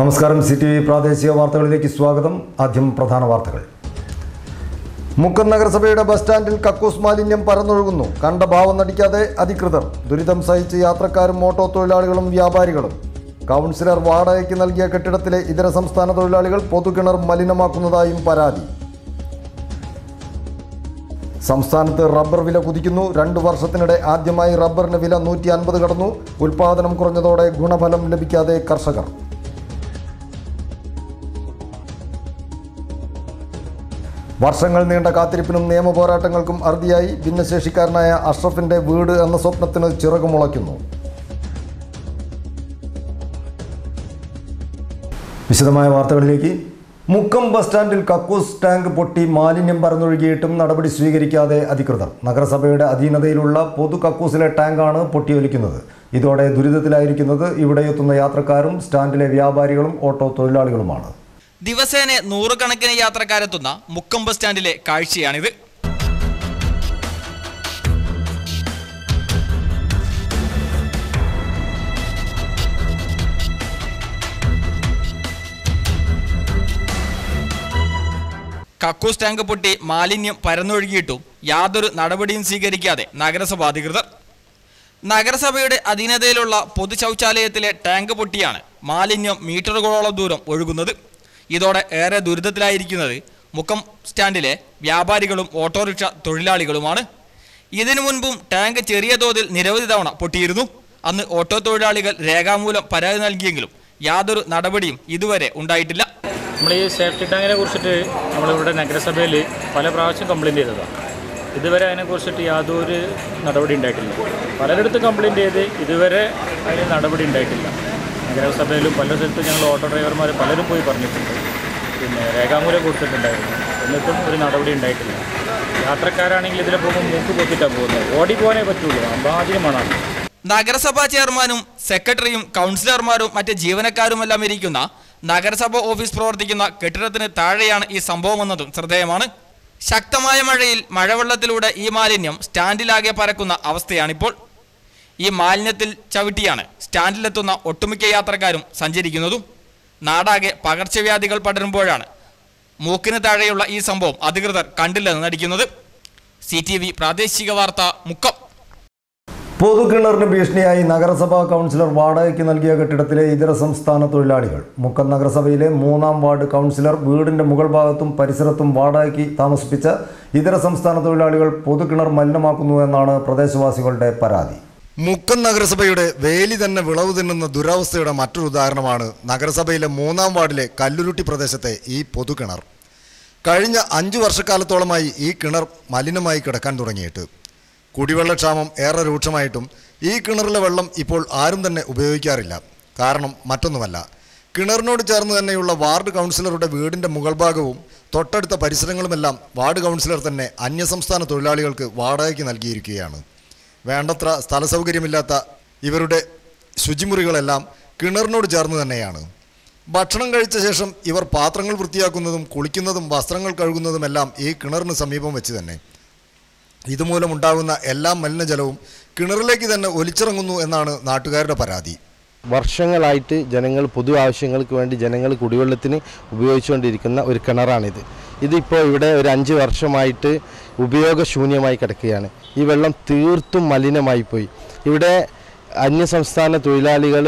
നമസ്കാരം C T V പ്രാദേശിക വാർത്തകളിലേക്ക് സ്വാഗതം ആദ്യം പ്രധാന വാർത്തകൾ മുക്കം നഗരസഭയുടെ ബസ് സ്റ്റാൻഡിൽ കക്കൂസ് മാലിന്യം പരന്നൊഴുകുന്നു കണ്ട ഭാവം നടിക്കാതെ അധികൃതർ ദുരിതം സഹിച്ച് യാത്രക്കാരും ഓട്ടോ തൊഴിലാളികളും വ്യാപാരികളും കൗൺസിലർ വാടകയ്ക്ക് നൽകിയ കെട്ടിടത്തിലെ ഇതര സംസ്ഥാന തൊഴിലാളികൾ പൊതുകിണർ മലിനമാക്കുന്നതായും പരാതി സംസ്ഥാനത്ത് റബ്ബർ വില കുതിക്കുന്നു രണ്ട് വർഷത്തിനിടെ ആദ്യമായി റബ്ബറിന് വില നൂറ്റി അൻപത് കടന്നു ഉൽപാദനം കുറഞ്ഞതോടെ ഗുണഫലം ലഭിക്കാതെ കർഷകർ വർഷങ്ങൾ നീണ്ട കാത്തിരിപ്പിനും നിയമ പോരാട്ടങ്ങൾക്കും അറുതിയായി ഭിന്നശേഷിക്കാരനായ അഷ്റഫിന്റെ വീട് എന്ന സ്വപ്നത്തിന് ചിറകുമുളയ്ക്കുന്നു വിശദമായ വാർത്തകളിലേക്ക് മുക്കം ബസ് സ്റ്റാൻഡിൽ കക്കൂസ് ടാങ്ക് പൊട്ടി മാലിന്യം പരന്നൊഴുകിയിട്ടും നടപടി സ്വീകരിക്കാതെ അധികൃതർ നഗരസഭയുടെ അധീനതയിലുള്ള പൊതു കക്കൂസിലെ ടാങ്കാണ് പൊട്ടിയൊലിക്കുന്നത് ഇതോടെ ദുരിതത്തിലായിരിക്കുന്നത് ഇവിടെ എത്തുന്ന യാത്രക്കാരും സ്റ്റാൻഡിലെ വ്യാപാരികളും ഓട്ടോ തൊഴിലാളികളുമാണ് ദിവസേന നൂറുകണക്കിന് യാത്രക്കാരെത്തുന്ന മുക്കം ബസ് സ്റ്റാൻഡിലെ കാഴ്ചയാണിത് കക്കൂസ് ടാങ്ക് പൊട്ടി മാലിന്യം പരന്നൊഴുകിയിട്ടും യാതൊരു നടപടിയും സ്വീകരിക്കാതെ നഗരസഭ അധികൃതർ നഗരസഭയുടെ അധീനതയിലുള്ള പൊതു ശൗചാലയത്തിലെ ടാങ്ക് പൊട്ടിയാണ് മാലിന്യം മീറ്ററുകളോളം ദൂരം ഒഴുകുന്നത് ഇതോടെ ഏറെ ദുരിതത്തിലായിരിക്കുന്നത് മുക്കം സ്റ്റാൻഡിലെ വ്യാപാരികളും ഓട്ടോറിക്ഷ തൊഴിലാളികളുമാണ് ഇതിനു മുൻപും ടാങ്ക് ചെറിയ തോതിൽ നിരവധി തവണ പൊട്ടിയിരുന്നു അന്ന് ഓട്ടോ തൊഴിലാളികൾ രേഖാമൂലം പരാതി നൽകിയെങ്കിലും യാതൊരു നടപടിയും ഇതുവരെ ഉണ്ടായിട്ടില്ല നമ്മൾ ഈ സേഫ്റ്റി ടാങ്കിനെ കുറിച്ചിട്ട് നമ്മളിവിടെ നഗരസഭയിൽ പല പ്രാവശ്യം കംപ്ലയിൻറ്റ് ചെയ്തതാണ് ഇതുവരെ അതിനെക്കുറിച്ചിട്ട് യാതൊരു നടപടി ഉണ്ടായിട്ടില്ല പലരിടത്തും കംപ്ലയിൻറ്റ് ചെയ്ത് ഇതുവരെ അതിന് നടപടി ഉണ്ടായിട്ടില്ല നഗരസഭയിലും പല സ്ഥലത്തും ഞങ്ങൾ ഓട്ടോ ഡ്രൈവർമാർ പലരും പോയി പറഞ്ഞിട്ടുണ്ട് പിന്നെ രേഖാമൂലം കൊടുത്തിട്ടുണ്ടായിരുന്നു എന്നിട്ടും ഒരു നടപടി ഉണ്ടായിട്ടില്ല യാത്രക്കാരാണെങ്കിൽ ഇതിലെ പോകുമ്പോൾ മൂക്ക് പൊത്തിട്ടാണ് പോകുന്നത് ഓടിപ്പോകാനേ പറ്റുള്ളൂ അമ്പാചര്യമാണ് നഗരസഭാ ചെയർമാനും സെക്രട്ടറിയും കൗൺസിലർമാരും മറ്റ് ജീവനക്കാരുമെല്ലാം ഇരിക്കുന്ന നഗരസഭ ഓഫീസ് പ്രവർത്തിക്കുന്ന കെട്ടിടത്തിന് താഴെയാണ് ഈ സംഭവമെന്നതും ശ്രദ്ധേയമാണ് ശക്തമായ മഴയിൽ മഴവെള്ളത്തിലൂടെ ഈ മാലിന്യം സ്റ്റാൻഡിലാകെ പരക്കുന്ന അവസ്ഥയാണിപ്പോൾ ഈ മാലിന്യത്തിൽ ചവിട്ടിയാണ് സ്റ്റാൻഡിലെത്തുന്ന ഒട്ടുമിക്ക യാത്രക്കാരും സഞ്ചരിക്കുന്നതും നാടാകെ പകർച്ചവ്യാധികൾ പടരുമ്പോഴാണ് മൂക്കിന് താഴെയുള്ള ഈ സംഭവം അധികൃതർ കണ്ടില്ലെന്ന് നടിക്കുന്നത് സി പ്രാദേശിക വാർത്ത മുക്കം പൊതുകിണറിന് ഭീഷണിയായി നഗരസഭാ കൗൺസിലർ വാടകയ്ക്ക് നൽകിയ കെട്ടിടത്തിലെ ഇതര സംസ്ഥാന തൊഴിലാളികൾ മുക്കം നഗരസഭയിലെ മൂന്നാം വാർഡ് കൗൺസിലർ വീടിന്റെ മുകൾ ഭാഗത്തും പരിസരത്തും വാടകയ്ക്ക് താമസിപ്പിച്ച ഇതര സംസ്ഥാന തൊഴിലാളികൾ പൊതുകിണർ മലിനമാക്കുന്നു എന്നാണ് പ്രദേശവാസികളുടെ പരാതി മുക്കം നഗരസഭയുടെ വേലി തന്നെ വിളവ് തിന്നുന്ന ദുരവസ്ഥയുടെ മറ്റൊരു ഉദാഹരണമാണ് നഗരസഭയിലെ മൂന്നാം വാർഡിലെ കല്ലുരുട്ടി പ്രദേശത്തെ ഈ പൊതുകിണർ കഴിഞ്ഞ അഞ്ചു വർഷക്കാലത്തോളമായി ഈ കിണർ മലിനമായി കിടക്കാൻ തുടങ്ങിയിട്ട് കുടിവെള്ളക്ഷാമം ഏറെ രൂക്ഷമായിട്ടും ഈ കിണറിലെ വെള്ളം ഇപ്പോൾ ആരും തന്നെ ഉപയോഗിക്കാറില്ല കാരണം മറ്റൊന്നുമല്ല കിണറിനോട് ചേർന്ന് തന്നെയുള്ള വാർഡ് കൗൺസിലറുടെ വീടിൻ്റെ മുകൾ ഭാഗവും തൊട്ടടുത്ത പരിസരങ്ങളുമെല്ലാം വാർഡ് കൗൺസിലർ തന്നെ അന്യസംസ്ഥാന തൊഴിലാളികൾക്ക് വാടകയ്ക്ക് നൽകിയിരിക്കുകയാണ് വേണ്ടത്ര സ്ഥല സൗകര്യമില്ലാത്ത ഇവരുടെ ശുചിമുറികളെല്ലാം കിണറിനോട് ചേർന്ന് തന്നെയാണ് ഭക്ഷണം കഴിച്ച ശേഷം ഇവർ പാത്രങ്ങൾ വൃത്തിയാക്കുന്നതും കുളിക്കുന്നതും വസ്ത്രങ്ങൾ കഴുകുന്നതുമെല്ലാം ഈ കിണറിന് സമീപം വെച്ച് തന്നെ ഇതുമൂലമുണ്ടാകുന്ന എല്ലാ മലിനജലവും കിണറിലേക്ക് തന്നെ ഒലിച്ചിറങ്ങുന്നു എന്നാണ് നാട്ടുകാരുടെ പരാതി വർഷങ്ങളായിട്ട് ജനങ്ങൾ പൊതു ആവശ്യങ്ങൾക്ക് വേണ്ടി ജനങ്ങൾ കുടിവെള്ളത്തിന് ഉപയോഗിച്ചുകൊണ്ടിരിക്കുന്ന ഒരു കിണറാണിത് ഇതിപ്പോൾ ഇവിടെ ഒരു അഞ്ച് വർഷമായിട്ട് ഉപയോഗശൂന്യമായി കിടക്കുകയാണ് ഈ വെള്ളം തീർത്തും മലിനമായി പോയി ഇവിടെ അന്യസംസ്ഥാന തൊഴിലാളികൾ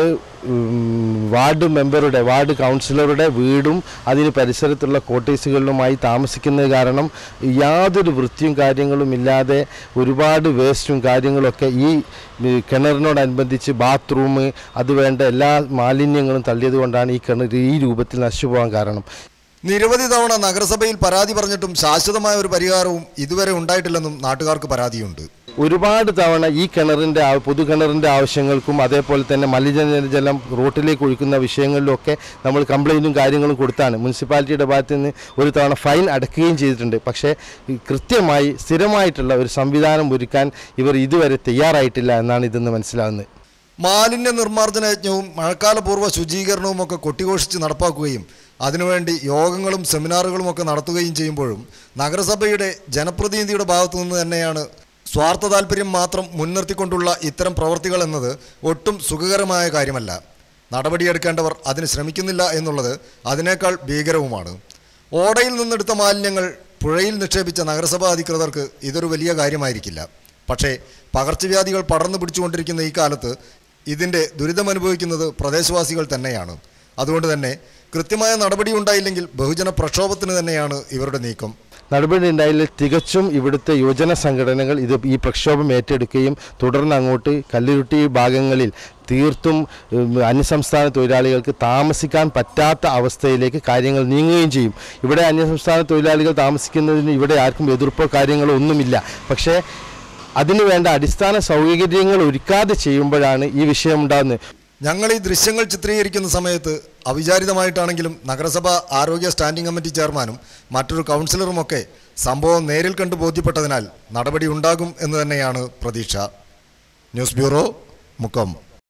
വാർഡ് മെമ്പറുടെ വാർഡ് കൗൺസിലറുടെ വീടും അതിന് പരിസരത്തുള്ള കോട്ടേഴ്സുകളിലുമായി താമസിക്കുന്നത് കാരണം യാതൊരു വൃത്തിയും കാര്യങ്ങളും ഇല്ലാതെ ഒരുപാട് വേസ്റ്റും കാര്യങ്ങളൊക്കെ ഈ ഈ കിണറിനോടനുബന്ധിച്ച് ബാത്റൂം അത് വേണ്ട എല്ലാ മാലിന്യങ്ങളും തള്ളിയത് കൊണ്ടാണ് ഈ കിണർ ഈ രൂപത്തിൽ നശിച്ചു പോകാൻ കാരണം നിരവധി തവണ നഗരസഭയിൽ പരാതി പറഞ്ഞിട്ടും ശാശ്വതമായ ഒരു പരിഹാരവും ഇതുവരെ ഉണ്ടായിട്ടില്ലെന്നും നാട്ടുകാർക്ക് പരാതിയുണ്ട് ഒരുപാട് തവണ ഈ കിണറിൻ്റെ ആ- പൊതു കിണറിൻ്റെ ആവശ്യങ്ങൾക്കും അതേപോലെ തന്നെ മലിനജലം റോട്ടിലേക്ക് ഒഴുക്കുന്ന വിഷയങ്ങളിലൊക്കെ നമ്മൾ കംപ്ലൈൻറ്റും കാര്യങ്ങളും കൊടുത്താണ് മുനിസിപ്പാലിറ്റിയുടെ ഭാഗത്ത് നിന്ന് ഒരു തവണ ഫൈൻ അടക്കുകയും ചെയ്തിട്ടുണ്ട് പക്ഷേ ഈ കൃത്യമായി സ്ഥിരമായിട്ടുള്ള ഒരു സംവിധാനം ഒരുക്കാൻ ഇവർ ഇതുവരെ തയ്യാറായിട്ടില്ല എന്നാണ് ഇതെന്ന് മനസ്സിലാകുന്നത് മാലിന്യ നിർമ്മാർജ്ജന യജ്ഞവും മഴക്കാലപൂർവ്വ ശുചീകരണവും ഒക്കെ കൊട്ടിഘോഷിച്ച് നടപ്പാക്കുകയും അതിനുവേണ്ടി യോഗങ്ങളും സെമിനാറുകളും ഒക്കെ നടത്തുകയും ചെയ്യുമ്പോഴും നഗരസഭയുടെ ജനപ്രതിനിധിയുടെ ഭാഗത്തു നിന്ന് തന്നെയാണ് സ്വാർത്ഥ താല്പര്യം മാത്രം മുൻനിർത്തിക്കൊണ്ടുള്ള ഇത്തരം പ്രവർത്തികൾ എന്നത് ഒട്ടും സുഖകരമായ കാര്യമല്ല നടപടിയെടുക്കേണ്ടവർ അതിന് ശ്രമിക്കുന്നില്ല എന്നുള്ളത് അതിനേക്കാൾ ഭീകരവുമാണ് ഓടയിൽ നിന്നെടുത്ത മാലിന്യങ്ങൾ പുഴയിൽ നിക്ഷേപിച്ച നഗരസഭാ അധികൃതർക്ക് ഇതൊരു വലിയ കാര്യമായിരിക്കില്ല പക്ഷേ പകർച്ചവ്യാധികൾ പടർന്നു പിടിച്ചുകൊണ്ടിരിക്കുന്ന ഈ കാലത്ത് ഇതിൻ്റെ ദുരിതമനുഭവിക്കുന്നത് പ്രദേശവാസികൾ തന്നെയാണ് അതുകൊണ്ട് തന്നെ കൃത്യമായ നടപടി ഉണ്ടായില്ലെങ്കിൽ ബഹുജന പ്രക്ഷോഭത്തിന് തന്നെയാണ് ഇവരുടെ നീക്കം നടപടി ഉണ്ടായില്ല തികച്ചും ഇവിടുത്തെ യുവജന സംഘടനകൾ ഇത് ഈ പ്രക്ഷോഭം ഏറ്റെടുക്കുകയും തുടർന്ന് അങ്ങോട്ട് കല്ലുരുട്ടി ഭാഗങ്ങളിൽ തീർത്തും ഉം, അന്യസംസ്ഥാന തൊഴിലാളികൾക്ക് താമസിക്കാൻ പറ്റാത്ത അവസ്ഥയിലേക്ക് കാര്യങ്ങൾ നീങ്ങുകയും ചെയ്യും ഇവിടെ അന്യസംസ്ഥാന തൊഴിലാളികൾ താമസിക്കുന്നതിന് ഇവിടെ ആർക്കും എതിർപ്പോ കാര്യങ്ങളോ ഒന്നുമില്ല പക്ഷേ അതിനു വേണ്ട അടിസ്ഥാന സൗകര്യങ്ങൾ ഒരുക്കാതെ ചെയ്യുമ്പോഴാണ് ഈ വിഷയം ഉണ്ടാകുന്നത് ഞങ്ങൾ ഈ ദൃശ്യങ്ങൾ ചിത്രീകരിക്കുന്ന സമയത്ത് അവിചാരിതമായിട്ടാണെങ്കിലും നഗരസഭ ആരോഗ്യ സ്റ്റാൻഡിംഗ് കമ്മിറ്റി ചെയർമാനും മറ്റൊരു കൗൺസിലറുമൊക്കെ സംഭവം നേരിൽ കണ്ട് ബോധ്യപ്പെട്ടതിനാൽ നടപടി ഉണ്ടാകും എന്ന് തന്നെയാണ് പ്രതീക്ഷ ന്യൂസ് ബ്യൂറോ മുക്കം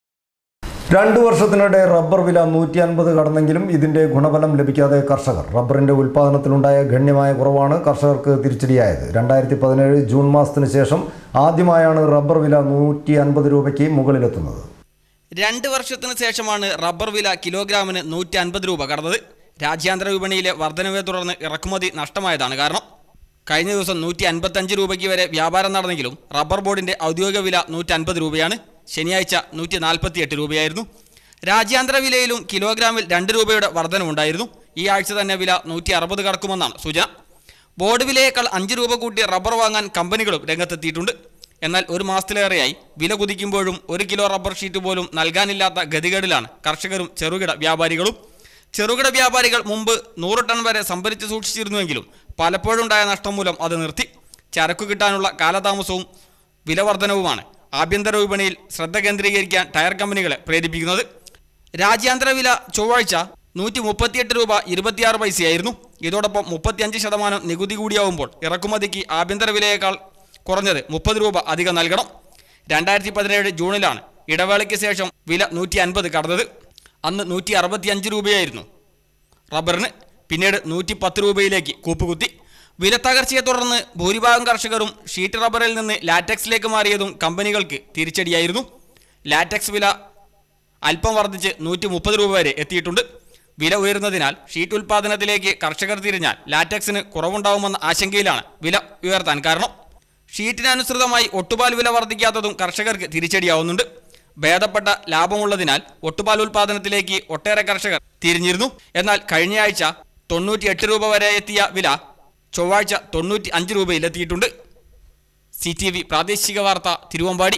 രണ്ടു വർഷത്തിനിടെ റബ്ബർ വില നൂറ്റി അൻപത് കടന്നെങ്കിലും ഇതിന്റെ ഗുണഫലം ലഭിക്കാതെ കർഷകർ റബ്ബറിന്റെ ഉൽപ്പാദനത്തിലുണ്ടായ ഗണ്യമായ കുറവാണ് കർഷകർക്ക് തിരിച്ചടിയായത് രണ്ടായിരത്തി പതിനേഴ് ജൂൺ മാസത്തിന് ശേഷം ആദ്യമായാണ് റബ്ബർ വില നൂറ്റി അൻപത് രൂപയ്ക്ക് മുകളിലെത്തുന്നത് രണ്ട് വർഷത്തിന് ശേഷമാണ് റബ്ബർ വില കിലോഗ്രാമിന് നൂറ്റി അൻപത് രൂപ കടന്നത് രാജ്യാന്തര വിപണിയിലെ വർധനവെ തുടർന്ന് ഇറക്കുമതി നഷ്ടമായതാണ് കാരണം കഴിഞ്ഞ ദിവസം നൂറ്റി അൻപത്തഞ്ച് രൂപയ്ക്ക് വരെ വ്യാപാരം നടന്നെങ്കിലും റബ്ബർ ബോർഡിന്റെ ഔദ്യോഗിക വില നൂറ്റി അൻപത് രൂപയാണ് ശനിയാഴ്ച നൂറ്റി നാൽപ്പത്തിയെട്ട് രൂപയായിരുന്നു രാജ്യാന്തര വിലയിലും കിലോഗ്രാമിൽ രണ്ട് രൂപയുടെ വർധനവുണ്ടായിരുന്നു ഈ ആഴ്ച തന്നെ വില നൂറ്റി അറുപത് കടക്കുമെന്നാണ് സൂചന ബോർഡ് വിലയേക്കാൾ അഞ്ച് രൂപ കൂട്ടി റബ്ബർ വാങ്ങാൻ കമ്പനികളും രംഗത്തെത്തിയിട്ടുണ്ട് എന്നാൽ ഒരു മാസത്തിലേറെയായി വില കുതിക്കുമ്പോഴും ഒരു കിലോ റബ്ബർ ഷീറ്റ് പോലും നൽകാനില്ലാത്ത ഗതികേടിലാണ് കർഷകരും ചെറുകിട വ്യാപാരികളും ചെറുകിട വ്യാപാരികൾ മുമ്പ് നൂറ് ടൺ വരെ സംഭരിച്ച് സൂക്ഷിച്ചിരുന്നുവെങ്കിലും പലപ്പോഴുണ്ടായ നഷ്ടം മൂലം അത് നിർത്തി ചരക്കു കിട്ടാനുള്ള കാലതാമസവും വിലവർധനവുമാണ് ആഭ്യന്തര വിപണിയിൽ ശ്രദ്ധ കേന്ദ്രീകരിക്കാൻ ടയർ കമ്പനികളെ പ്രേരിപ്പിക്കുന്നത് രാജ്യാന്തര വില ചൊവ്വാഴ്ച നൂറ്റി മുപ്പത്തിയെട്ട് രൂപ ഇരുപത്തിയാറ് പൈസയായിരുന്നു ഇതോടൊപ്പം മുപ്പത്തിയഞ്ച് ശതമാനം നികുതി കൂടിയാവുമ്പോൾ ഇറക്കുമതിക്ക് ആഭ്യന്തര വിലയേക്കാൾ കുറഞ്ഞത് മുപ്പത് രൂപ അധികം നൽകണം രണ്ടായിരത്തി പതിനേഴ് ജൂണിലാണ് ഇടവേളയ്ക്ക് ശേഷം വില നൂറ്റി അൻപത് കടന്നത് അന്ന് നൂറ്റി അറുപത്തിയഞ്ച് രൂപയായിരുന്നു റബ്ബറിന് പിന്നീട് നൂറ്റി പത്ത് രൂപയിലേക്ക് കൂപ്പുകുത്തി വില തകർച്ചയെ തുടർന്ന് ഭൂരിഭാഗം കർഷകരും ഷീറ്റ് റബ്ബറിൽ നിന്ന് ലാറ്റക്സിലേക്ക് മാറിയതും കമ്പനികൾക്ക് തിരിച്ചടിയായിരുന്നു ലാറ്റക്സ് വില അല്പം വർദ്ധിച്ച് നൂറ്റി മുപ്പത് രൂപ വരെ എത്തിയിട്ടുണ്ട് വില ഉയരുന്നതിനാൽ ഷീറ്റ് ഉൽപ്പാദനത്തിലേക്ക് കർഷകർ തിരിഞ്ഞാൽ ലാറ്റക്സിന് കുറവുണ്ടാവുമെന്ന ആശങ്കയിലാണ് വില ഉയർത്താൻ കാരണം ഷീറ്റിനനുസൃതമായി ഒട്ടുപാൽ വില വർദ്ധിക്കാത്തതും കർഷകർക്ക് തിരിച്ചടിയാവുന്നുണ്ട് ഭേദപ്പെട്ട ലാഭമുള്ളതിനാൽ ഒട്ടുപാൽ ഉൽപ്പാദനത്തിലേക്ക് ഒട്ടേറെ കർഷകർ തിരിഞ്ഞിരുന്നു എന്നാൽ കഴിഞ്ഞയാഴ്ച തൊണ്ണൂറ്റി എട്ട് രൂപ വരെ എത്തിയ വില ചൊവ്വാഴ്ച തൊണ്ണൂറ്റി അഞ്ച് രൂപയിലെത്തിയിട്ടുണ്ട് സി ടി വി പ്രാദേശിക വാർത്ത തിരുവമ്പാടി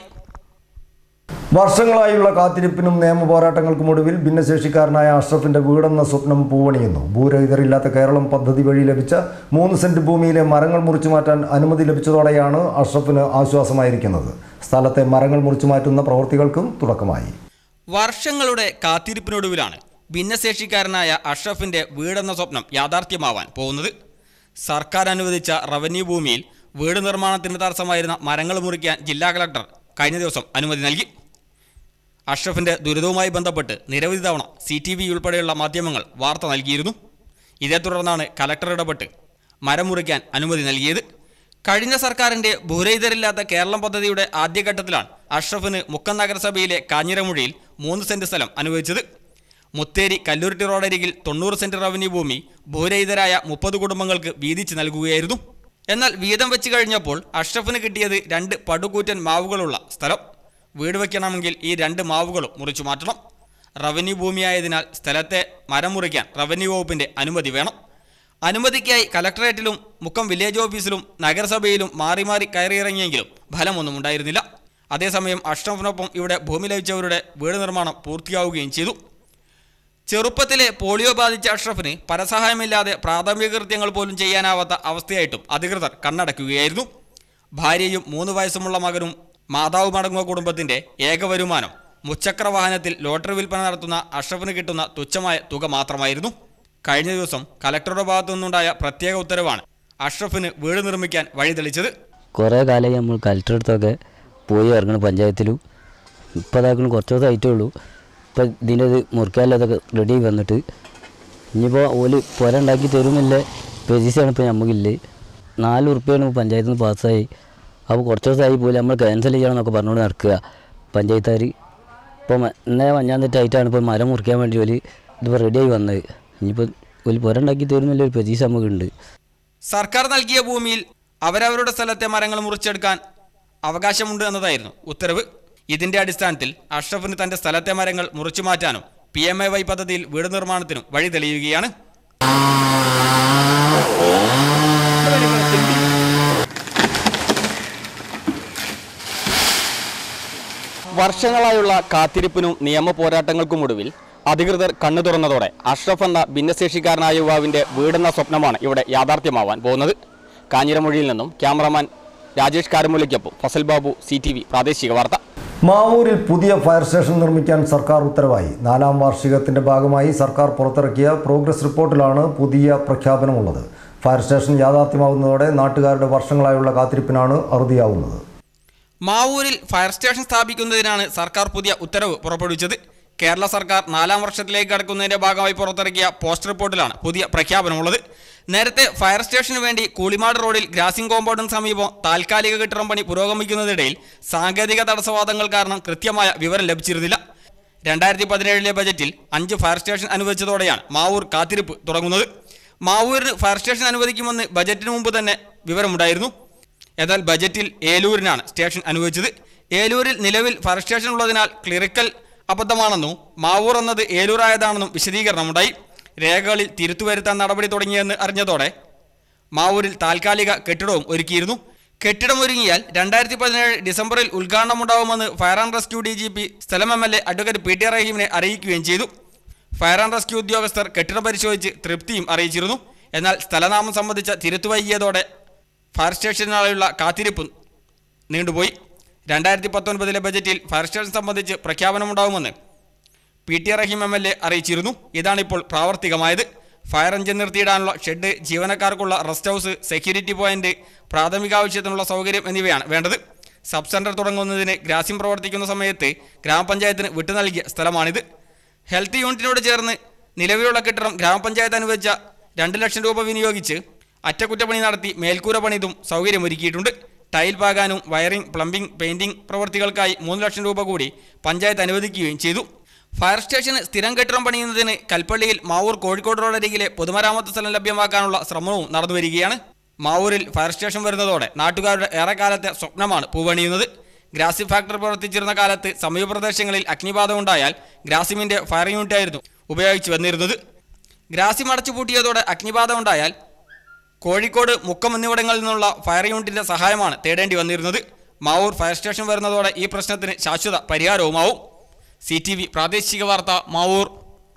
വർഷങ്ങളായുള്ള കാത്തിരിപ്പിനും നിയമ പോരാട്ടങ്ങൾക്കും ഒടുവിൽ ഭിന്നശേഷിക്കാരനായ അഷ്റഫിന്റെ വീടെന്ന സ്വപ്നം പൂവണിയുന്നു ഭൂരഹിതരില്ലാത്ത കേരളം പദ്ധതി വഴി ലഭിച്ച മൂന്ന് സെന്റ് ഭൂമിയിലെ മരങ്ങൾ മുറിച്ചു മാറ്റാൻ അനുമതി ലഭിച്ചതോടെയാണ് അഷ്റഫിന് ആശ്വാസമായിരിക്കുന്നത് സ്ഥലത്തെ മരങ്ങൾ മുറിച്ചു മാറ്റുന്ന പ്രവൃത്തികൾക്കും തുടക്കമായി വർഷങ്ങളുടെ കാത്തിരിപ്പിനൊടുവിലാണ് ഭിന്നശേഷിക്കാരനായ അഷ്റഫിന്റെ വീടെന്ന സ്വപ്നം യാഥാർത്ഥ്യമാവാൻ പോകുന്നത് സർക്കാർ അനുവദിച്ച റവന്യൂ ഭൂമിയിൽ വീട് നിർമ്മാണത്തിന് തടസ്സമായിരുന്ന മരങ്ങൾ മുറിക്കാൻ ജില്ലാ കളക്ടർ കഴിഞ്ഞ ദിവസം അനുമതി നൽകി അഷ്റഫിന്റെ ദുരിതവുമായി ബന്ധപ്പെട്ട് നിരവധി തവണ സി ടി വി ഉൾപ്പെടെയുള്ള മാധ്യമങ്ങൾ വാർത്ത നൽകിയിരുന്നു ഇതേ തുടർന്നാണ് കലക്ടർ ഇടപെട്ട് മരം മുറിക്കാൻ അനുമതി നൽകിയത് കഴിഞ്ഞ സർക്കാരിന്റെ ഭൂരഹിതരില്ലാത്ത കേരളം പദ്ധതിയുടെ ആദ്യഘട്ടത്തിലാണ് അഷ്റഫിന് മുക്കം നഗരസഭയിലെ കാഞ്ഞിരമുഴിയിൽ മൂന്ന് സെന്റ് സ്ഥലം അനുവദിച്ചത് മുത്തേരി കല്ലൂരിട്ടി റോഡരികിൽ തൊണ്ണൂറ് സെന്റ് റവന്യൂ ഭൂമി ഭൂരഹിതരായ മുപ്പത് കുടുംബങ്ങൾക്ക് വീതിച്ച് നൽകുകയായിരുന്നു എന്നാൽ വീതം വെച്ച് കഴിഞ്ഞപ്പോൾ അഷ്റഫിന് കിട്ടിയത് രണ്ട് പടുകൂറ്റൻ മാവുകളുള്ള സ്ഥലം വീട് വയ്ക്കണമെങ്കിൽ ഈ രണ്ട് മാവുകളും മുറിച്ചു മാറ്റണം റവന്യൂ ഭൂമിയായതിനാൽ സ്ഥലത്തെ മരം മുറിക്കാൻ റവന്യൂ വകുപ്പിന്റെ അനുമതി വേണം അനുമതിക്കായി കലക്ടറേറ്റിലും മുക്കം വില്ലേജ് ഓഫീസിലും നഗരസഭയിലും മാറി മാറി കയറിയിറങ്ങിയെങ്കിലും ഫലമൊന്നും ഉണ്ടായിരുന്നില്ല അതേസമയം അഷ്റഫിനൊപ്പം ഇവിടെ ഭൂമി ലഭിച്ചവരുടെ വീട് നിർമ്മാണം പൂർത്തിയാവുകയും ചെയ്തു ചെറുപ്പത്തിലെ പോളിയോ ബാധിച്ച അഷ്റഫിന് പരസഹായമില്ലാതെ പ്രാഥമിക കൃത്യങ്ങൾ പോലും ചെയ്യാനാവാത്ത അവസ്ഥയായിട്ടും അധികൃതർ കണ്ണടയ്ക്കുകയായിരുന്നു ഭാര്യയും മൂന്ന് വയസ്സുമുള്ള മകനും മാതാവുമടങ്ങുന്ന കുടുംബത്തിന്റെ ഏക വരുമാനം മുച്ചക്ര വാഹനത്തിൽ ലോട്ടറി വിൽപ്പന നടത്തുന്ന അഷ്റഫിന് കിട്ടുന്ന തുച്ഛമായ തുക മാത്രമായിരുന്നു കഴിഞ്ഞ ദിവസം കലക്ടറുടെ ഭാഗത്തു നിന്നുണ്ടായ പ്രത്യേക ഉത്തരവാണ് അഷ്റഫിന് വീട് നിർമ്മിക്കാൻ വഴിതെളിച്ചത് കുറേ കാലമായി നമ്മൾ കലക്ടർ അടുത്തൊക്കെ പോയി ഇറങ്ങണം പഞ്ചായത്തിലും ഇപ്പോൾ അതാക്കണം കുറച്ച് ദിവസം ആയിട്ടേ ഉള്ളൂ ഇപ്പം ഇതിൻ്റെ ഇത് മുറിക്കാലതൊക്കെ റെഡി വന്നിട്ട് ഇനിയിപ്പോൾ ഓല് പുര ഉണ്ടാക്കി തരുന്നില്ല പ്രതീക്ഷയാണ് ഇപ്പോൾ നമുക്കില്ലേ നാല് ഉറുപ്പ്യാണ് പഞ്ചായത്തിൽ നിന്ന് പാസ്സായി അപ്പോൾ കുറച്ച് ദിവസമായി പോലും നമ്മൾ ക്യാൻസൽ ചെയ്യണം എന്നൊക്കെ പറഞ്ഞുകൊണ്ട് നടക്കുക പഞ്ചായത്തുകാർ ഇപ്പോൾ ഇന്നലെ മഞ്ഞാൻ തെറ്റായിട്ടാണ് ഇപ്പോൾ മരം മുറിക്കാൻ വേണ്ടി ഒരു ഇതിപ്പോൾ റെഡിയായി വന്നത് ഇനിയിപ്പോൾ ഒരു പുര ഉണ്ടാക്കി തരുന്നില്ല ഒരു പ്രതീക്ഷ നമുക്കുണ്ട് സർക്കാർ നൽകിയ ഭൂമിയിൽ അവരവരുടെ സ്ഥലത്തെ മരങ്ങൾ മുറിച്ചെടുക്കാൻ അവകാശമുണ്ട് എന്നതായിരുന്നു ഉത്തരവ് ഇതിന്റെ അടിസ്ഥാനത്തിൽ അഷ്റഫിന് തന്റെ സ്ഥലത്തെ മരങ്ങൾ മുറിച്ചു മാറ്റാനും പി എം എ വൈ പദ്ധതിയിൽ വീട് നിർമ്മാണത്തിനും വഴി തെളിയുകയാണ് വർഷങ്ങളായുള്ള കാത്തിരിപ്പിനും നിയമ പോരാട്ടങ്ങൾക്കും ഒടുവിൽ അധികൃതർ കണ്ണു തുറന്നതോടെ അഷ്റഫ് എന്ന ഭിന്നശേഷിക്കാരനായ യുവാവിന്റെ വീടെന്ന സ്വപ്നമാണ് ഇവിടെ യാഥാർത്ഥ്യമാവാൻ പോകുന്നത് കാഞ്ഞിരമൊഴിയിൽ നിന്നും ക്യാമറമാൻ രാജേഷ് കാരമുലയ്ക്കൊപ്പം Fazal Babu C T V പ്രാദേശിക വാർത്ത മാവൂരിൽ പുതിയ ഫയർ സ്റ്റേഷൻ നിർമ്മിക്കാൻ സർക്കാർ ഉത്തരവായി നാലാം വാർഷികത്തിന്റെ ഭാഗമായി സർക്കാർ പുറത്തിറക്കിയ പ്രോഗ്രസ് റിപ്പോർട്ടിലാണ് പുതിയ പ്രഖ്യാപനമുള്ളത് ഫയർ സ്റ്റേഷൻ യാഥാർത്ഥ്യമാകുന്നതോടെ നാട്ടുകാരുടെ വർഷങ്ങളായുള്ള കാത്തിരിപ്പിനാണ് അറുതിയാവുന്നത് മാവൂരിൽ ഫയർ സ്റ്റേഷൻ സ്ഥാപിക്കുന്നതിനാണ് സർക്കാർ പുതിയ ഉത്തരവ് പുറപ്പെടുവിച്ചത് കേരള സർക്കാർ നാലാം വർഷത്തിലേക്ക് കടക്കുന്നതിന്റെ ഭാഗമായി പുറത്തിറക്കിയ പോസ്റ്റ് റിപ്പോർട്ടിലാണ് പുതിയ പ്രഖ്യാപനമുള്ളത് നേരത്തെ ഫയർ സ്റ്റേഷന് വേണ്ടി കൂളിമാട് റോഡിൽ ഗ്രാസിംഗ് കോമ്പൗണ്ടിന് സമീപം താൽക്കാലിക കെട്ടിടം പണി പുരോഗമിക്കുന്നതിനിടയിൽ സാങ്കേതിക തടസ്സവാദങ്ങൾ കാരണം കൃത്യമായ വിവരം ലഭിച്ചിരുന്നില്ല രണ്ടായിരത്തി പതിനേഴിലെ ബജറ്റിൽ അഞ്ച് ഫയർ സ്റ്റേഷൻ അനുവദിച്ചതോടെയാണ് മാവൂർ കാത്തിരിപ്പ് തുടങ്ങുന്നത് മാവൂരിന് ഫയർ സ്റ്റേഷൻ അനുവദിക്കുമെന്ന് ബജറ്റിന് മുമ്പ് തന്നെ വിവരമുണ്ടായിരുന്നു എന്നാൽ ബജറ്റിൽ ഏലൂരിനാണ് സ്റ്റേഷൻ അനുവദിച്ചത് ഏലൂരിൽ നിലവിൽ ഫയർ സ്റ്റേഷൻ ഉള്ളതിനാൽ ക്ലിറിക്കൽ അബദ്ധമാണെന്നും മാവൂർ എന്നത് ഏലൂരായതാണെന്നും വിശദീകരണമുണ്ടായി രേഖകളിൽ തിരുത്തുവരുത്താൻ നടപടി തുടങ്ങിയെന്ന് അറിഞ്ഞതോടെ മാവൂരിൽ താൽക്കാലിക കെട്ടിടവും ഒരുക്കിയിരുന്നു കെട്ടിടം ഒരുങ്ങിയാൽ രണ്ടായിരത്തി പതിനേഴ് ഡിസംബറിൽ ഉദ്ഘാടനമുണ്ടാവുമെന്ന് fire and rescue D G P സ്ഥലം M L A advocate P T റഹീമിനെ അറിയിക്കുകയും ചെയ്തു ഫയർ ആൻഡ് റെസ്ക്യൂ ഉദ്യോഗസ്ഥർ കെട്ടിടം പരിശോധിച്ച് തൃപ്തിയും അറിയിച്ചിരുന്നു എന്നാൽ സ്ഥലനാമം സംബന്ധിച്ച തിരുത്തു വൈകിയതോടെ ഫയർ സ്റ്റേഷനായുള്ള കാത്തിരിപ്പ് നീണ്ടുപോയി രണ്ടായിരത്തി പത്തൊൻപതിലെ ബജറ്റിൽ ഫയർ സ്റ്റേഷൻ സംബന്ധിച്ച് പ്രഖ്യാപനമുണ്ടാകുമെന്ന് P T Rahim M L A അറിയിച്ചിരുന്നു ഇതാണിപ്പോൾ പ്രാവർത്തികമായത് ഫയർ എഞ്ചിൻ നിർത്തിയിടാനുള്ള ഷെഡ് ജീവനക്കാർക്കുള്ള റെസ്റ്റ് ഹൗസ് സെക്യൂരിറ്റി പോയിന്റ് പ്രാഥമിക ആവശ്യത്തിനുള്ള സൗകര്യം എന്നിവയാണ് വേണ്ടത് സബ് സെന്റർ തുടങ്ങുന്നതിന് ഗ്രാസ്യം പ്രവർത്തിക്കുന്ന സമയത്ത് ഗ്രാമപഞ്ചായത്തിന് വിട്ടു നൽകിയ സ്ഥലമാണിത് ഹെൽത്ത് യൂണിറ്റിനോട് ചേർന്ന് നിലവിലുള്ള കെട്ടിടം ഗ്രാമപഞ്ചായത്ത് അനുവദിച്ച രണ്ട് ലക്ഷം രൂപ വിനിയോഗിച്ച് അറ്റകുറ്റപ്പണി നടത്തി മേൽക്കൂര പണിതും സൗകര്യമൊരുക്കിയിട്ടുണ്ട് ടൈൽ പാകാനും വയറിംഗ് പ്ലംബിംഗ് പെയിന്റിംഗ് പ്രവൃത്തികൾക്കായി മൂന്ന് ലക്ഷം രൂപ കൂടി പഞ്ചായത്ത് അനുവദിക്കുകയും ചെയ്തു ഫയർ സ്റ്റേഷന് സ്ഥിരം കെട്ടിടം പണിയുന്നതിന് കൽപ്പള്ളിയിൽ മാവൂർ കോഴിക്കോട് റോഡരികിലെ പൊതുമരാമത്ത് സ്ഥലം ലഭ്യമാക്കാനുള്ള ശ്രമവും നടന്നുവരികയാണ് മാവൂരിൽ ഫയർ സ്റ്റേഷൻ വരുന്നതോടെ നാട്ടുകാരുടെ ഏറെക്കാലത്തെ സ്വപ്നമാണ് പൂവണിയുന്നത് ഗ്രാസി ഫാക്ടറി പ്രവർത്തിച്ചിരുന്ന കാലത്ത് സമീപപ്രദേശങ്ങളിൽ അഗ്നിബാധ ഉണ്ടായാൽ ഗ്രാസിമിന്റെ ഫയർ യൂണിറ്റായിരുന്നു ഉപയോഗിച്ചു വന്നിരുന്നത് ഗ്രാസിം അടച്ചുപൂട്ടിയതോടെ അഗ്നിബാധ ഉണ്ടായാൽ കോഴിക്കോട് മുക്കം എന്നിവിടങ്ങളിൽ നിന്നുള്ള ഫയർ യൂണിറ്റിന്റെ സഹായമാണ് തേടേണ്ടി വന്നിരുന്നത് മാവൂർ ഫയർ സ്റ്റേഷൻ വരുന്നതോടെ ഈ പ്രശ്നത്തിന് ശാശ്വത പരിഹാരവുമാവും സി ടി വി പ്രാദേശിക വാർത്ത മാവൂർ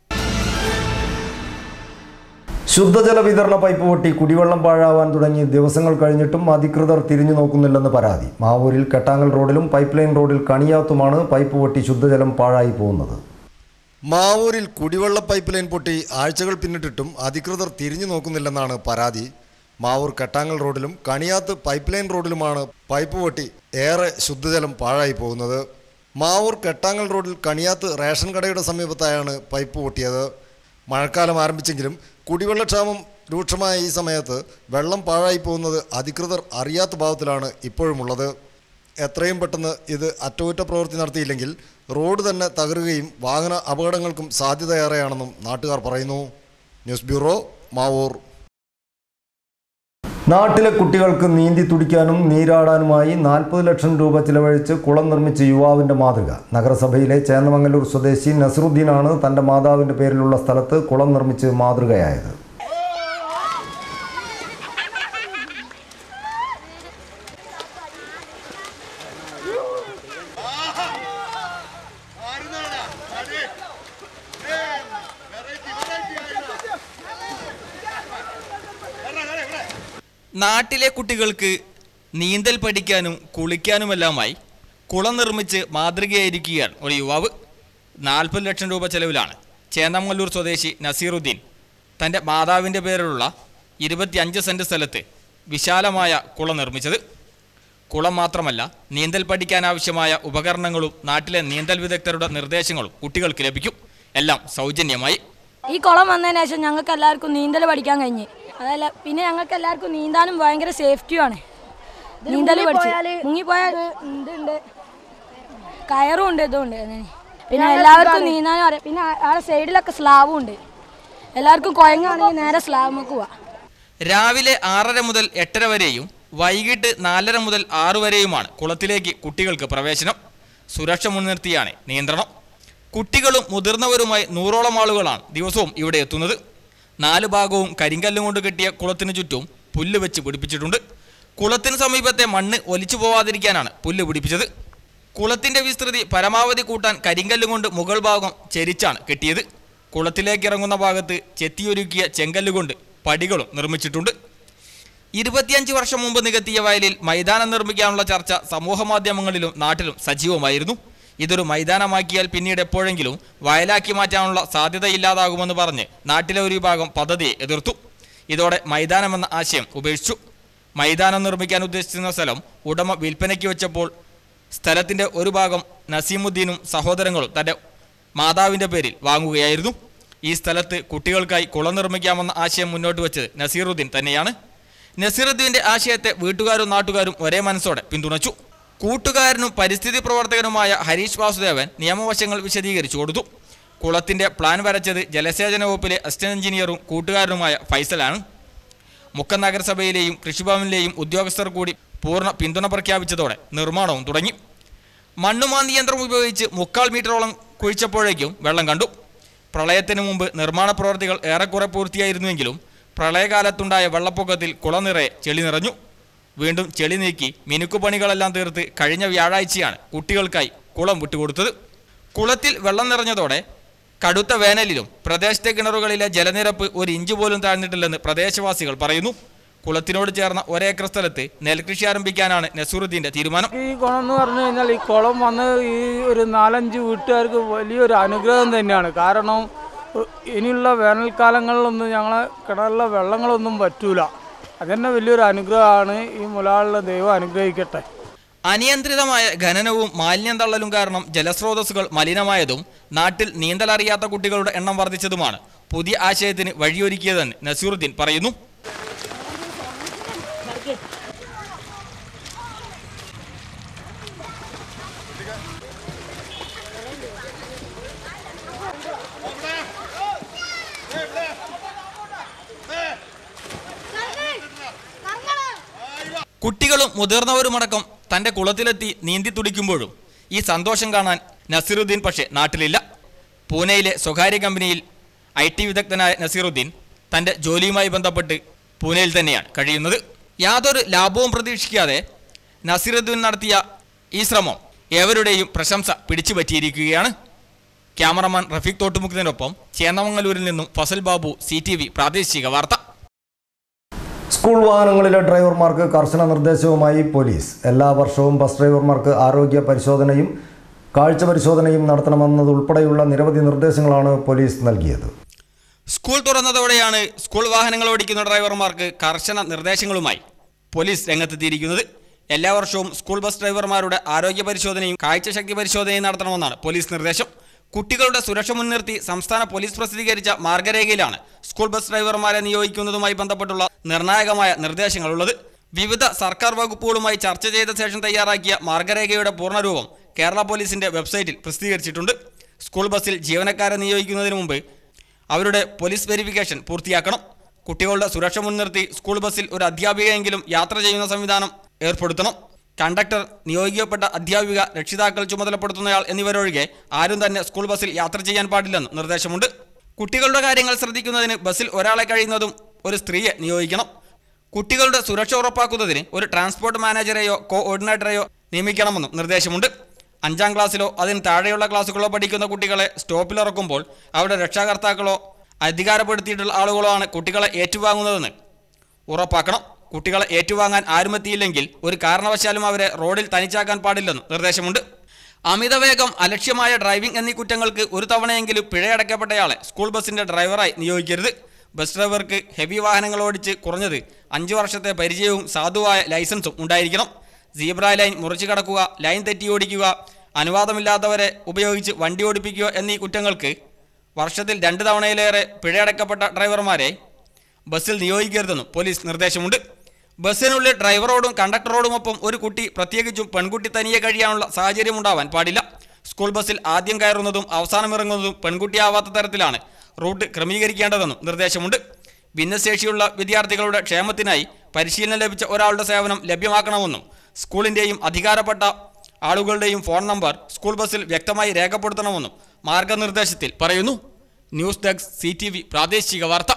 ശുദ്ധജല വിതരണ പൈപ്പ് പൊട്ടി കുടിവെള്ളം പാഴാവാൻ തുടങ്ങി ദിവസങ്ങൾ കഴിഞ്ഞിട്ടും അധികൃതർ തിരിഞ്ഞു നോക്കുന്നില്ലെന്ന് പരാതി മാവൂരിൽ കെട്ടാങ്ങൽ റോഡിലും പൈപ്പ് ലൈൻ റോഡിൽ കണിയാത്തുമാണ് പൈപ്പ് പൊട്ടി ശുദ്ധജലം പാഴായി പോകുന്നത് മാവൂരിൽ കുടിവെള്ള പൈപ്പ് ലൈൻ പൊട്ടി ആഴ്ചകൾ പിന്നിട്ടിട്ടും അധികൃതർ തിരിഞ്ഞു നോക്കുന്നില്ലെന്നാണ് പരാതി മാവൂർ കെട്ടാങ്ങൽ റോഡിലും കണിയാത്ത് പൈപ്പ് ലൈൻ റോഡിലുമാണ് പൈപ്പ് പൊട്ടി ഏറെ ശുദ്ധജലം പാഴായി പോകുന്നത് മാവൂർ കെട്ടാങ്ങൽ റോഡിൽ കണിയാത്ത് റേഷൻ കടയുടെ സമീപത്തായാണ് പൈപ്പ് പൊട്ടിയത് മഴക്കാലം ആരംഭിച്ചെങ്കിലും കുടിവെള്ളക്ഷാമം രൂക്ഷമായ ഈ സമയത്ത് വെള്ളം പാഴായി പോകുന്നത് അധികൃതർ അറിയാത്ത ഭാവത്തിലാണ് ഇപ്പോഴുമുള്ളത് എത്രയും പെട്ടെന്ന് ഇത് അറ്റകുറ്റപ്രവൃത്തി നടത്തിയില്ലെങ്കിൽ റോഡ് തന്നെ തകരുകയും വാഹന അപകടങ്ങൾക്കും സാധ്യതയേറെയാണെന്നും നാട്ടുകാർ പറയുന്നു ന്യൂസ് ബ്യൂറോ മാവൂർ നാട്ടിലെ കുട്ടികൾക്ക് നീന്തി തുടിക്കാനും നീരാടാനുമായി നാൽപ്പത് ലക്ഷം രൂപ ചിലവഴിച്ച് കുളം നിർമ്മിച്ച യുവാവിൻ്റെ മാതൃക നഗരസഭയിലെ ചേന്നമംഗലൂർ സ്വദേശി നസറുദ്ദീനാണ് തൻ്റെ മാതാവിൻ്റെ പേരിലുള്ള സ്ഥലത്ത് കുളം നിർമ്മിച്ച് മാതൃകയായത് നാട്ടിലെ കുട്ടികൾക്ക് നീന്തൽ പഠിക്കാനും കുളിക്കാനുമെല്ലാമായി കുളം നിർമ്മിച്ച് മാതൃകയായിരിക്കുകയാണ് ഒരു യുവാവ് നാൽപ്പത് ലക്ഷം രൂപ ചെലവിലാണ് ചേന്നമംഗല്ലൂർ സ്വദേശി നസീറുദ്ദീൻ തൻ്റെ മാതാവിൻ്റെ പേരിലുള്ള ഇരുപത്തിയഞ്ച് സെൻറ്റ് സ്ഥലത്ത് വിശാലമായ കുളം നിർമ്മിച്ചത് കുളം മാത്രമല്ല നീന്തൽ പഠിക്കാനാവശ്യമായ ഉപകരണങ്ങളും നാട്ടിലെ നീന്തൽ വിദഗ്ധരുടെ നിർദ്ദേശങ്ങളും കുട്ടികൾക്ക് ലഭിക്കും എല്ലാം സൗജന്യമായി ഈ കുളം വന്നതിന് ശേഷം ഞങ്ങൾക്ക് എല്ലാവർക്കും നീന്തൽ പഠിക്കാൻ കഴിഞ്ഞ് അതല്ല പിന്നെ ഞങ്ങൾക്ക് എല്ലാവർക്കും നീന്താനും ഭയങ്കര സേഫ്റ്റിയുമാണ് നീന്തൽ പഠിച്ച് മുങ്ങിപ്പോയാൽ ഇതുണ്ട് കയറും ഉണ്ട് ഇതും ഉണ്ട് അങ്ങനെ പിന്നെ എല്ലാവർക്കും നീന്താനും അറിയാം പിന്നെ ആ- ആ സൈഡിലൊക്കെ സ്ലാബും ഉണ്ട് എല്ലാവർക്കും കുഴങ്ങാണെങ്കിൽ നേരെ സ്ലാബിലേക്ക് പോവാം രാവിലെ ആറര മുതൽ എട്ടര വരെയും വൈകിട്ട് നാലര മുതൽ ആറ് വരെയുമാണ് കുളത്തിലേക്ക് കുട്ടികൾക്ക് പ്രവേശനം സുരക്ഷ മുൻനിർത്തിയാണ് നിയന്ത്രണം കുട്ടികളും മുതിർന്നവരുമായി നൂറോളം ആളുകളാണ് ദിവസവും ഇവിടെ എത്തുന്നത് നാല് ഭാഗവും കരിങ്കല്ലും കൊണ്ട് കെട്ടിയ കുളത്തിന് ചുറ്റും പുല്ല് വെച്ച് പിടിപ്പിച്ചിട്ടുണ്ട് കുളത്തിന് സമീപത്തെ മണ്ണ് ഒലിച്ചു പോവാതിരിക്കാനാണ് പുല്ല് പിടിപ്പിച്ചത് കുളത്തിന്റെ വിസ്തൃതി പരമാവധി കൂട്ടാൻ കരിങ്കല്ലും കൊണ്ട് മുകൾ ഭാഗം ചെരിച്ചാണ് കെട്ടിയത് കുളത്തിലേക്ക് ഇറങ്ങുന്ന ഭാഗത്ത് ചെത്തിയൊരുക്കിയ ചെങ്കല്ലുകൊണ്ട് പടികളും നിർമ്മിച്ചിട്ടുണ്ട് ഇരുപത്തിയഞ്ച് വർഷം മുമ്പ് നികത്തിയ വയലിൽ മൈതാനം നിർമ്മിക്കാനുള്ള ചർച്ച സമൂഹ മാധ്യമങ്ങളിലും നാട്ടിലും സജീവമായിരുന്നു ഇതൊരു മൈതാനമാക്കിയാൽ പിന്നീട് എപ്പോഴെങ്കിലും വയലാക്കി മാറ്റാനുള്ള സാധ്യതയില്ലാതാകുമെന്ന് പറഞ്ഞ് നാട്ടിലെ ഒരു വിഭാഗം പദ്ധതിയെ എതിർത്തു ഇതോടെ മൈതാനമെന്ന ആശയം ഉപേക്ഷിച്ചു മൈതാനം നിർമ്മിക്കാൻ ഉദ്ദേശിച്ചിരുന്ന സ്ഥലം ഉടമ വിൽപ്പനയ്ക്ക് വെച്ചപ്പോൾ സ്ഥലത്തിന്റെ ഒരു ഭാഗം നസീമുദ്ദീനും സഹോദരങ്ങളും തന്റെ മാതാവിന്റെ പേരിൽ വാങ്ങുകയായിരുന്നു ഈ സ്ഥലത്ത് കുട്ടികൾക്കായി കുളം നിർമ്മിക്കാമെന്ന ആശയം മുന്നോട്ട് വെച്ചത് നസീറുദ്ദീൻ തന്നെയാണ് നസീറുദ്ദീന്റെ ആശയത്തെ വീട്ടുകാരും നാട്ടുകാരും ഒരേ മനസ്സോടെ പിന്തുണച്ചു കൂട്ടുകാരനും പരിസ്ഥിതി പ്രവർത്തകനുമായ ഹരീഷ് വാസുദേവൻ നിയമവശങ്ങൾ വിശദീകരിച്ചു കൊടുത്തു കുളത്തിന്റെ പ്ലാൻ വരച്ചത് ജലസേചന വകുപ്പിലെ അസിസ്റ്റന്റ് എഞ്ചിനീയറും കൂട്ടുകാരനുമായ ഫൈസലാണ് മുക്കം നഗരസഭയിലെയും കൃഷിഭവനിലെയും ഉദ്യോഗസ്ഥർ കൂടി പൂർണ്ണ പിന്തുണ പ്രഖ്യാപിച്ചതോടെ നിർമ്മാണവും തുടങ്ങി മണ്ണുമാന്തി യന്ത്രം ഉപയോഗിച്ച് മുക്കാൽ മീറ്ററോളം കുഴിച്ചപ്പോഴേക്കും വെള്ളം കണ്ടു പ്രളയത്തിന് മുമ്പ് നിർമ്മാണ പ്രവർത്തികൾ ഏറെക്കുറെ പൂർത്തിയായിരുന്നുവെങ്കിലും പ്രളയകാലത്തുണ്ടായ വെള്ളപ്പൊക്കത്തിൽ കുളം നിറയെ ചെളി നിറഞ്ഞു വീണ്ടും ചെളി നീക്കി മിനുക്കുപണികളെല്ലാം തീർത്ത് കഴിഞ്ഞ വ്യാഴാഴ്ചയാണ് കുട്ടികൾക്കായി കുളം വിട്ടുകൊടുത്തത് കുളത്തിൽ വെള്ളം നിറഞ്ഞതോടെ കടുത്ത വേനലിലും പ്രദേശത്തെ കിണറുകളിലെ ജലനിരപ്പ് ഒരു ഇഞ്ച് പോലും താഴ്ന്നിട്ടില്ലെന്ന് പ്രദേശവാസികൾ പറയുന്നു കുളത്തിനോട് ചേർന്ന ഒരേക്കർ സ്ഥലത്ത് നെൽകൃഷി ആരംഭിക്കാനാണ് നസൂറുദ്ദീന്റെ തീരുമാനം ഈ കുളം എന്ന് പറഞ്ഞു കഴിഞ്ഞാൽ ഈ കുളം വന്ന് ഈ ഒരു നാലഞ്ച് വീട്ടുകാർക്ക് വലിയൊരു അനുഗ്രഹം തന്നെയാണ് കാരണം ഉ- ഇനിയുള്ള വേനൽക്കാലങ്ങളിലൊന്നും ഞങ്ങളെ കിണറിലെ വെള്ളങ്ങളൊന്നും പറ്റൂല അതന്നെ വലിയൊരു അനുഗ്രഹമാണ് ഈ മുലാളിലെ ദൈവം അനുഗ്രഹിക്കട്ടെ അനിയന്ത്രിതമായ ഖനനവും മാലിന്യം തള്ളലും കാരണം ജലസ്രോതസ്സുകൾ മലിനമായതും നാട്ടിൽ നീന്തലറിയാത്ത കുട്ടികളുടെ എണ്ണം വർദ്ധിച്ചതുമാണ് പുതിയ ആശയത്തിന് വഴിയൊരുക്കിയതെന്ന് നസീറുദ്ദീൻ പറയുന്നു കുട്ടികളും മുതിർന്നവരുമടക്കം തന്റെ കുളത്തിലെത്തി നീന്തി തുടിക്കുമ്പോഴും ഈ സന്തോഷം കാണാൻ നസീറുദ്ദീൻ പക്ഷേ നാട്ടിലില്ല പൂനെയിലെ സ്വകാര്യ കമ്പനിയിൽ ഐ ടി വിദഗ്ധനായ നസീറുദ്ദീൻ തന്റെ ജോലിയുമായി ബന്ധപ്പെട്ട് പൂനെയിൽ തന്നെയാണ് കഴിയുന്നത് യാതൊരു ലാഭവും പ്രതീക്ഷിക്കാതെ നസീറുദ്ദീൻ നടത്തിയ ഈ ശ്രമം ഏവരുടെയും പ്രശംസ പിടിച്ചു പറ്റിയിരിക്കുകയാണ് ക്യാമറമാൻ റഫീഖ് തോട്ടുമുഖത്തിനൊപ്പം ചേന്നമംഗലൂരിൽ നിന്നും Fazal Babu C T V പ്രാദേശിക വാർത്ത സ്കൂൾ വാഹനങ്ങളിലെ ഡ്രൈവർമാർക്ക് കർശന നിർദ്ദേശവുമായി പോലീസ് എല്ലാ വർഷവും ബസ് ഡ്രൈവർമാർക്ക് ആരോഗ്യ പരിശോധനയും കാഴ്ച പരിശോധനയും നടത്തണമെന്നതുൾപ്പെടെയുള്ള നിരവധി നിർദ്ദേശങ്ങളാണ് പോലീസ് നൽകിയത് സ്കൂൾ തുറന്നതോടെയാണ് സ്കൂൾ വാഹനങ്ങൾ ഓടിക്കുന്ന ഡ്രൈവർമാർക്ക് കർശന നിർദ്ദേശങ്ങളുമായി പോലീസ് രംഗത്തെത്തിയിരിക്കുന്നത് എല്ലാ വർഷവും സ്കൂൾ ബസ് ഡ്രൈവർമാരുടെ ആരോഗ്യ പരിശോധനയും കാഴ്ചശക്തി പരിശോധനയും നടത്തണമെന്നാണ് പോലീസ് നിർദ്ദേശം കുട്ടികളുടെ സുരക്ഷ മുൻനിർത്തി സംസ്ഥാന പോലീസ് പ്രസിദ്ധീകരിച്ച മാർഗരേഖയിലാണ് സ്കൂൾ ബസ് ഡ്രൈവർമാരെ നിയോഗിക്കുന്നതുമായി ബന്ധപ്പെട്ടുള്ള നിർണായകമായ നിർദ്ദേശങ്ങളുള്ളത് വിവിധ സർക്കാർ വകുപ്പുകളുമായി ചർച്ച ചെയ്ത ശേഷം തയ്യാറാക്കിയ മാർഗരേഖയുടെ പൂർണ്ണരൂപം കേരള പോലീസിന്റെ വെബ്സൈറ്റിൽ പ്രസിദ്ധീകരിച്ചിട്ടുണ്ട് സ്കൂൾ ബസ്സിൽ ജീവനക്കാരെ നിയോഗിക്കുന്നതിന് മുമ്പ് അവരുടെ പോലീസ് വെരിഫിക്കേഷൻ പൂർത്തിയാക്കണം കുട്ടികളുടെ സുരക്ഷ മുൻനിർത്തി സ്കൂൾ ബസ്സിൽ ഒരു അധ്യാപികയെങ്കിലും യാത്ര ചെയ്യുന്ന സംവിധാനം ഏർപ്പെടുത്തണം കണ്ടക്ടർ നിയോഗിക്കപ്പെട്ട അധ്യാപിക രക്ഷിതാക്കൾ ചുമതലപ്പെടുത്തുന്നയാൾ എന്നിവരൊഴികെ ആരും തന്നെ സ്കൂൾ ബസ്സിൽ യാത്ര ചെയ്യാൻ പാടില്ലെന്ന് നിർദ്ദേശമുണ്ട് കുട്ടികളുടെ കാര്യങ്ങൾ ശ്രദ്ധിക്കുന്നതിന് ബസ്സിൽ ഒരാളെ കഴിയുന്നതും ഒരു സ്ത്രീയെ നിയോഗിക്കണം കുട്ടികളുടെ സുരക്ഷ ഉറപ്പാക്കുന്നതിന് ഒരു ട്രാൻസ്പോർട്ട് മാനേജറെയോ കോ ഓർഡിനേറ്ററെയോ നിയമിക്കണമെന്നും നിർദ്ദേശമുണ്ട് അഞ്ചാം ക്ലാസ്സിലോ അതിന് താഴെയുള്ള ക്ലാസ്സുകളോ പഠിക്കുന്ന കുട്ടികളെ സ്റ്റോപ്പിലിറക്കുമ്പോൾ അവരുടെ രക്ഷാകർത്താക്കളോ അധികാരപ്പെടുത്തിയിട്ടുള്ള ആളുകളോ ആണ് കുട്ടികളെ ഏറ്റുവാങ്ങുന്നതെന്ന് ഉറപ്പാക്കണം കുട്ടികളെ ഏറ്റുവാങ്ങാൻ ആരുമെത്തിയില്ലെങ്കിൽ ഒരു കാരണവശാലും അവരെ റോഡിൽ തനിച്ചാക്കാൻ പാടില്ലെന്നും നിർദ്ദേശമുണ്ട് അമിതവേഗം അലക്ഷ്യമായ ഡ്രൈവിംഗ് എന്നീ കുറ്റങ്ങൾക്ക് ഒരു തവണയെങ്കിലും പിഴയടക്കപ്പെട്ടയാളെ സ്കൂൾ ബസിന്റെ ഡ്രൈവറായി നിയോഗിക്കരുത് ബസ് ഡ്രൈവർക്ക് ഹെവി വാഹനങ്ങൾ ഓടിച്ച് കുറഞ്ഞത് അഞ്ച് വർഷത്തെ പരിചയവും സാധുവായ ലൈസൻസും ഉണ്ടായിരിക്കണം സീബ്ര ലൈൻ മുറിച്ചു കടക്കുക ലൈൻ തെറ്റി ഓടിക്കുക അനുവാദമില്ലാത്തവരെ ഉപയോഗിച്ച് വണ്ടി ഓടിപ്പിക്കുക എന്നീ കുറ്റങ്ങൾക്ക് വർഷത്തിൽ രണ്ട് തവണയിലേറെ പിഴയടക്കപ്പെട്ട ഡ്രൈവർമാരെ ബസ്സിൽ നിയോഗിക്കരുതെന്നും പോലീസ് നിർദ്ദേശമുണ്ട് ബസ്സിനുള്ളിൽ ഡ്രൈവറോടും കണ്ടക്ടറോടുമൊപ്പം ഒരു കുട്ടി പ്രത്യേകിച്ചും പെൺകുട്ടി തനിയെ കഴിയാനുള്ള സാഹചര്യം ഉണ്ടാവാൻ പാടില്ല സ്കൂൾ ബസ്സിൽ ആദ്യം കയറുന്നതും അവസാനം ഇറങ്ങുന്നതും പെൺകുട്ടിയാവാത്ത തരത്തിലാണ് റൂട്ട് ക്രമീകരിക്കേണ്ടതെന്നും നിർദ്ദേശമുണ്ട് ഭിന്നശേഷിയുള്ള വിദ്യാർത്ഥികളുടെ ക്ഷേമത്തിനായി പരിശീലനം ലഭിച്ച ഒരാളുടെ സേവനം ലഭ്യമാക്കണമെന്നും സ്കൂളിൻ്റെയും അധികാരപ്പെട്ട ആളുകളുടെയും ഫോൺ നമ്പർ സ്കൂൾ ബസ്സിൽ വ്യക്തമായി രേഖപ്പെടുത്തണമെന്നും മാർഗനിർദ്ദേശത്തിൽ പറയുന്നു ന്യൂസ് ഡെസ്ക് സി പ്രാദേശിക വാർത്ത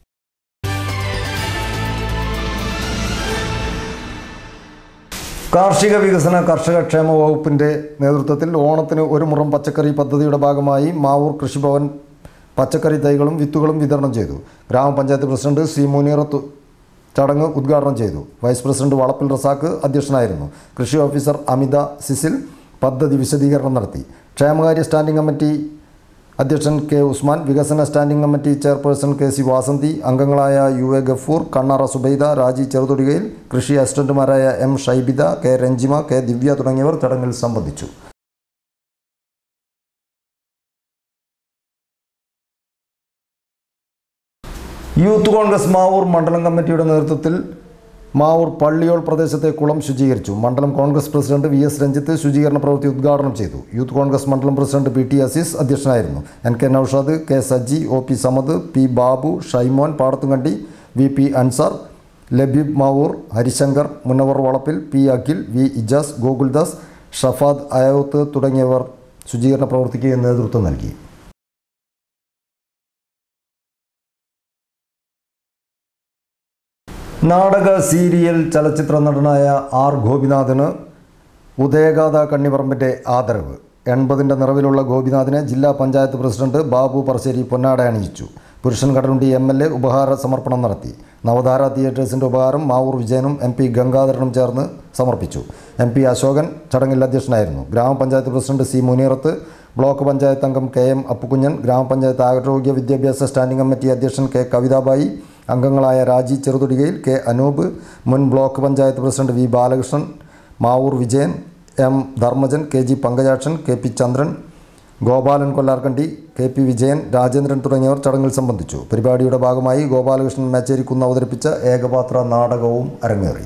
കാർഷിക വികസന കർഷക ക്ഷേമ വകുപ്പിന്റെ നേതൃത്വത്തിൽ ഓണത്തിന് ഒരു മുറം പച്ചക്കറി പദ്ധതിയുടെ ഭാഗമായി മാവൂർ കൃഷിഭവൻ പച്ചക്കറി തൈകളും വിത്തുകളും വിതരണം ചെയ്തു ഗ്രാമപഞ്ചായത്ത് പ്രസിഡന്റ് സി മുനീറത്ത് ചടങ്ങ് ഉദ്ഘാടനം ചെയ്തു വൈസ് പ്രസിഡന്റ് വളപ്പിൽ റസാക്ക് അധ്യക്ഷനായിരുന്നു കൃഷി ഓഫീസർ അമിത സിസിൽ പദ്ധതി വിശദീകരണം നടത്തി ക്ഷേമകാര്യ സ്റ്റാൻഡിംഗ് കമ്മിറ്റി അധ്യക്ഷൻ കെ ഉസ്മാൻ വികസന standing committee chairperson K C Vasanthi അംഗങ്ങളായ യു എ ഗഫൂർ കണ്ണാറ സുബൈദ രാജി ചെറുതൊടികയിൽ കൃഷി അസിസ്റ്റന്റുമാരായ M Shaibida K Ranjima K Divya തുടങ്ങിയവർ ചടങ്ങിൽ സംബന്ധിച്ചു യൂത്ത് കോൺഗ്രസ് മാവൂർ മണ്ഡലം കമ്മിറ്റിയുടെ നേതൃത്വത്തിൽ മാവൂർ പള്ളിയോൾ പ്രദേശത്തെ കുളം ശുചീകരിച്ചു മണ്ഡലം Congress president V S Ranjith ശുചീകരണ പ്രവൃത്തി ഉദ്ഘാടനം ചെയ്തു യൂത്ത് കോൺഗ്രസ് മണ്ഡലം പ്രസിഡന്റ് പി ടി അസീസ് അധ്യക്ഷനായിരുന്നു N K Noushad K Sajji O P Samad P Babu Shaimon Padathunkandi V P Ansar Labeeb Mavoor Harishankar Munavar Valappil P Akhil V Ijas Gokuldas Shafad Ayouth തുടങ്ങിയവർ ശുചീകരണ പ്രവൃത്തിക്ക് നേതൃത്വം നൽകി നാടക സീരിയൽ ചലച്ചിത്ര നടനായ ആർ ഗോപിനാഥന് ഉദയഗാഥ കണ്ണിപറമ്പിൻ്റെ ആദരവ് എൺപതിൻ്റെ നിറവിലുള്ള ഗോപിനാഥിനെ ജില്ലാ പഞ്ചായത്ത് പ്രസിഡന്റ് ബാബു പറശ്ശേരി പൊന്നാട അണിയിച്ചു Purushan Kadalundi M L A ഉപഹാര സമർപ്പണം നടത്തി നവധാര തിയേറ്റേഴ്സിൻ്റെ ഉപഹാരം മാവൂർ വിജയനും എം പി ഗംഗാധരനും ചേർന്ന് സമർപ്പിച്ചു എം പി അശോകൻ ചടങ്ങിൽ അധ്യക്ഷനായിരുന്നു ഗ്രാമപഞ്ചായത്ത് president C Muneerath block panchayat അംഗം കെ എം അപ്പുകുഞ്ഞൻ ഗ്രാമപഞ്ചായത്ത് ആരോഗ്യ വിദ്യാഭ്യാസ സ്റ്റാൻഡിംഗ് കമ്മിറ്റി അധ്യക്ഷൻ കെ കവിതാബായി അംഗങ്ങളായ രാജി ചെറുതുടികയിൽ കെ അനൂപ് മുൻ block panchayat president V Balakrishnan Mavoor Vijayan M Dharmajan K G Pankajakshan K P Chandran Gopalan Kollarkandi K P Vijayan Rajendran തുടങ്ങിയവർ ചടങ്ങിൽ സംബന്ധിച്ചു പരിപാടിയുടെ ഭാഗമായി ഗോപാലകൃഷ്ണൻ മേച്ചേരിക്കുന്ന് അവതരിപ്പിച്ച ഏകപാത്ര നാടകവും അരങ്ങേറി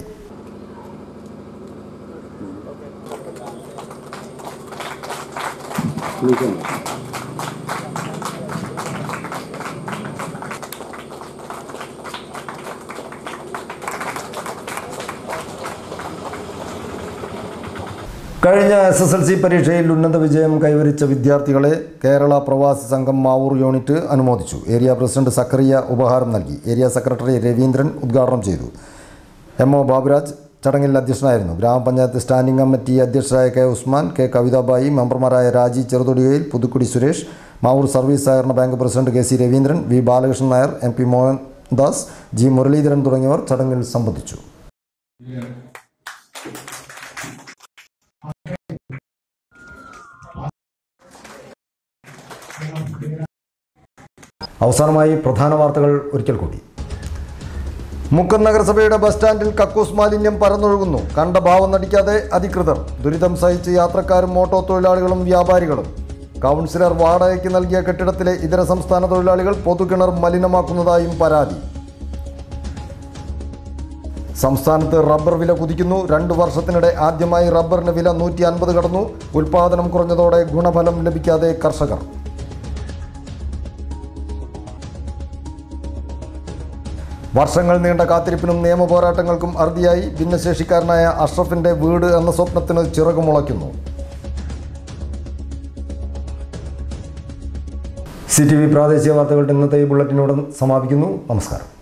കഴിഞ്ഞ എസ് എസ് എൽ സി പരീക്ഷയിൽ ഉന്നത വിജയം കൈവരിച്ച വിദ്യാർത്ഥികളെ കേരള പ്രവാസി സംഘം മാവൂർ യൂണിറ്റ് അനുമോദിച്ചു ഏരിയ പ്രസിഡന്റ് സക്കറിയ ഉപഹാരം നൽകി ഏരിയ സെക്രട്ടറി രവീന്ദ്രൻ ഉദ്ഘാടനം ചെയ്തു എം ഒ ബാബുരാജ് ചടങ്ങിൽ അധ്യക്ഷനായിരുന്നു ഗ്രാമപഞ്ചായത്ത് സ്റ്റാൻഡിംഗ് കമ്മിറ്റി അധ്യക്ഷരായ കെ ഉസ്മാൻ കെ കവിതാബായി മെമ്പർമാരായ രാജി ചെറുതൊടികയിൽ പുതുക്കുടി സുരേഷ് മാവൂർ സർവീസ് സഹകരണ bank president K C Raveendran V Balakrishnan Nair M P Mohandas G Muraleedharan തുടങ്ങിയവർ ചടങ്ങിൽ സംബന്ധിച്ചു അവസാനമായി പ്രധാന വാർത്തകൾ ഒരിക്കൽ കൂടി മുക്കം നഗരസഭയുടെ ബസ് സ്റ്റാൻഡിൽ കക്കൂസ് മാലിന്യം പരന്നൊഴുകുന്നു കണ്ട ഭാവം നടിക്കാതെ അധികൃതർ ദുരിതം സഹിച്ച് യാത്രക്കാരും ഓട്ടോ തൊഴിലാളികളും വ്യാപാരികളും കൗൺസിലർ വാടകയ്ക്ക് നൽകിയ കെട്ടിടത്തിലെ ഇതര സംസ്ഥാന തൊഴിലാളികൾ പൊതുകിണർ മലിനമാക്കുന്നതായും പരാതി സംസ്ഥാനത്ത് റബ്ബർ വില കുതിക്കുന്നു രണ്ട് വർഷത്തിനിടെ ആദ്യമായി റബ്ബറിന് വില നൂറ്റി അൻപത് കടന്നു ഉൽപാദനം കുറഞ്ഞതോടെ ഗുണഫലം ലഭിക്കാതെ കർഷകർ വർഷങ്ങൾ നീണ്ട കാത്തിരിപ്പിനും നിയമ പോരാട്ടങ്ങൾക്കും അറുതിയായി ഭിന്നശേഷിക്കാരനായ അഷ്റഫിന്റെ വീട് എന്ന സ്വപ്നത്തിന് ചിറകുമുളയ്ക്കുന്നു സി ടി വി പ്രാദേശിക വാർത്തകളുടെ ഇന്നത്തെ ഈ ബുള്ളറ്റിനോട് സമാപിക്കുന്നു നമസ്കാരം